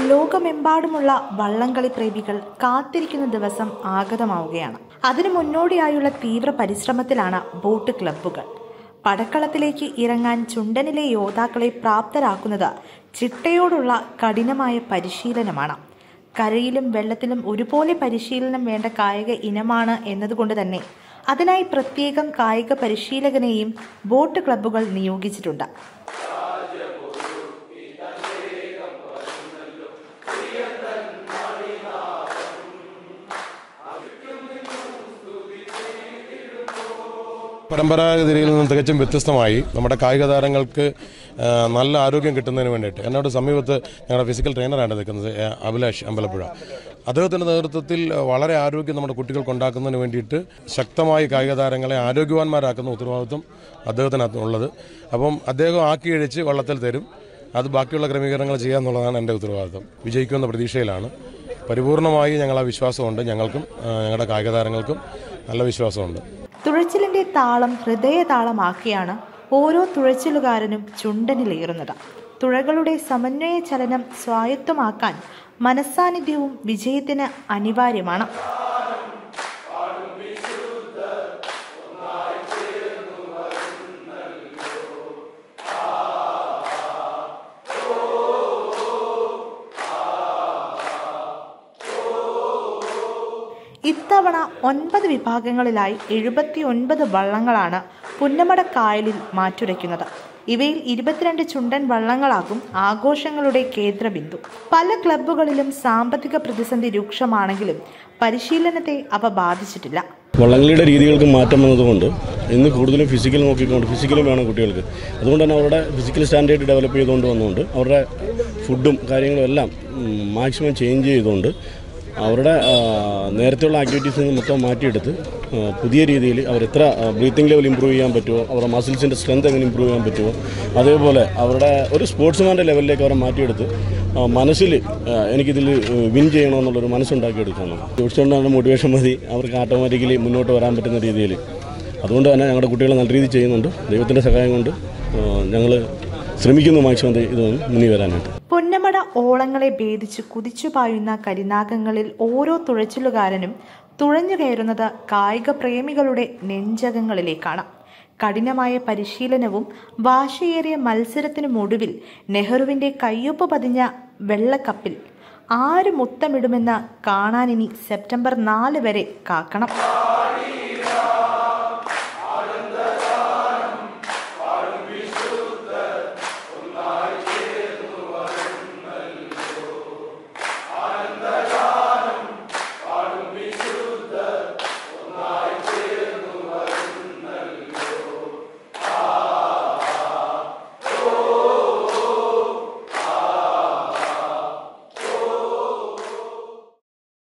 ലോകമെമ്പാടുമുള്ള വള്ളംകളി പ്രേമികൾ കാത്തിരിക്കുന്ന ദിവസം ആഗതമാവുകയാണ് അതിനു മുന്നോടിയായുള്ള തീവ്ര പരിശ്രമത്തിലാണ് ബോട്ട് ക്ലബ്ബുകൾ പടക്കളത്തിലേക്ക് ഇറങ്ങാൻ ചുണ്ടനിലെ യോദ്ധാക്കളെ പ്രാപ്തരാക്കുന്നത് ചിട്ടയോടുള്ള കഠിനമായ പരിശീലനമാണ് കരയിലും വെള്ളത്തിലും ഒരുപോലെ പരിശീലനം വേണ്ട കായിക ഇനമാണ് എന്നതുകൊണ്ട് തന്നെ അതിനായി പ്രത്യേകം കായിക പരിശീലകനെയും ബോട്ട് ക്ലബ്ബുകൾ നിയോഗിച്ചിട്ടുണ്ട് പരമ്പരാഗത രീതിയിൽ നിന്നും തികച്ചും വ്യത്യസ്തമായി നമ്മുടെ കായിക താരങ്ങൾക്ക് ആ, നല്ല ആരോഗ്യം കിട്ടുന്നതിന് വേണ്ടിയിട്ട് എന്നോട് സമീപത്ത് ഞങ്ങളുടെ ഫിസിക്കൽ ട്രെയിനറാണ് നിൽക്കുന്നത് ആ, അഭിലാഷ് അമ്പലപ്പുഴ അദ്ദേഹത്തിൻ്റെ നേതൃത്വത്തിൽ വളരെ ആരോഗ്യം നമ്മുടെ കുട്ടികൾക്ക് ഉണ്ടാക്കുന്നതിന് വേണ്ടിയിട്ട് ശക്തമായി കായിക താരങ്ങളെ ആരോഗ്യവാന്മാരാക്കുന്ന ഉത്തരവാദിത്വം അദ്ദേഹത്തിനകത്ത് ഉള്ളത് അപ്പം അദ്ദേഹം ആക്കി അഴിച്ച് വള്ളത്തിൽ തരും അത് ബാക്കിയുള്ള ക്രമീകരണങ്ങൾ ചെയ്യുക എന്നുള്ളതാണ് എൻ്റെ ഉത്തരവാദിത്വം വിജയിക്കുമെന്ന പ്രതീക്ഷയിലാണ് പരിപൂർണമായി ഞങ്ങൾ ആ വിശ്വാസമുണ്ട് ഞങ്ങൾക്കും ആ, ഞങ്ങളുടെ കായിക താരങ്ങൾക്കും നല്ല വിശ്വാസമുണ്ട് തുഴച്ചിലിന്റെ താളം ഹൃദയ താളമാക്കിയാണ് ഓരോ തുഴച്ചിലുകാരനും ചുണ്ടനിലേറുന്നത് തുഴകളുടെ സമന്വയ ചലനം സ്വായത്തമാക്കാൻ മനസ്സാന്നിധ്യവും വിജയത്തിന് അനിവാര്യമാണ് ഇത്തവണ ഒൻപത് വിഭാഗങ്ങളിലായി എഴുപത്തി ഒൻപത് വള്ളങ്ങളാണ് പുന്നമട കായലിൽ മാറ്റുരയ്ക്കുന്നത് ഇവയിൽ ഇരുപത്തിരണ്ട് ചുണ്ടൻ വള്ളങ്ങളാകും ആഘോഷങ്ങളുടെ കേന്ദ്രബിന്ദു പല ക്ലബ്ബുകളിലും സാമ്പത്തിക പ്രതിസന്ധി രൂക്ഷമാണെങ്കിലും പരിശീലനത്തെ അവ ബാധിച്ചിട്ടില്ല വള്ളംകളിയുടെ രീതികൾക്ക് മാറ്റം വന്നതുകൊണ്ട് ഇന്ന് കൂടുതലും ഫിസിക്കൽ നോക്കിക്കൊണ്ട് ഫിസിക്കലും വേണം കുട്ടികൾക്ക് അതുകൊണ്ട് തന്നെ അവരുടെ ഫിസിക്കൽ സ്റ്റാൻഡേർഡ് ഡെവലപ്പ് ചെയ്തുകൊണ്ട് വന്നുകൊണ്ട് അവരുടെ ഫുഡും കാര്യങ്ങളും എല്ലാം മാക്സിമം ചേഞ്ച് ചെയ്തുകൊണ്ട് അവരുടെ ആ, നേരത്തെയുള്ള ആക്ടിവിറ്റീസിൽ നിന്ന് മൊത്തം മാറ്റിയെടുത്ത് ആ, പുതിയ രീതിയിൽ അവർ എത്ര ബ്രീത്തിങ് ലെവൽ ഇമ്പ്രൂവ് ചെയ്യാൻ പറ്റുമോ അവരുടെ മസിൽസിൻ്റെ സ്ട്രെങ്ത് എങ്ങനെ ഇമ്പ്രൂവ് ചെയ്യാൻ പറ്റുമോ അതേപോലെ അവരുടെ ഒരു സ്പോർട്സ്മാൻ്റെ ലെവലിലേക്ക് അവരെ മാറ്റിയെടുത്ത് ആ, മനസ്സിൽ ആ, എനിക്കിതിൽ വിൻ ചെയ്യണമെന്നുള്ളൊരു മനസ്സുണ്ടാക്കിയെടുക്കണം തീർച്ചയായിട്ടും മോട്ടിവേഷൻ മതി അവർക്ക് ഓട്ടോമാറ്റിക്കലി മുന്നോട്ട് വരാൻ പറ്റുന്ന രീതിയിൽ അതുകൊണ്ട് തന്നെ ഞങ്ങളുടെ കുട്ടികൾ നല്ല രീതിയിൽ ചെയ്യുന്നുണ്ട് ദൈവത്തിൻ്റെ സഹായം കൊണ്ട് ഞങ്ങൾ ശ്രമിക്കുന്നു മാക്സിമം ഇത് മുന്നിൽ വരാനായിട്ട് പൊന്നമട ഓളങ്ങളെ ഭേദിച്ച് കുതിച്ചു പായുന്ന കരിനാഗങ്ങളിൽ ഓരോ തുഴച്ചിലുകാരനും തുഴഞ്ഞു കയറുന്നത് കായിക പ്രേമികളുടെ നെഞ്ചകങ്ങളിലേക്കാണ് കഠിനമായ പരിശീലനവും വാശിയേറിയ മത്സരത്തിനുമൊടുവിൽ നെഹ്റുവിന്റെ കയ്യൊപ്പ് പതിഞ്ഞ വെള്ളക്കപ്പിൽ ആര് മുത്തമിടുമെന്ന് കാണാനിനി സെപ്റ്റംബർ നാല് വരെ കാക്കണം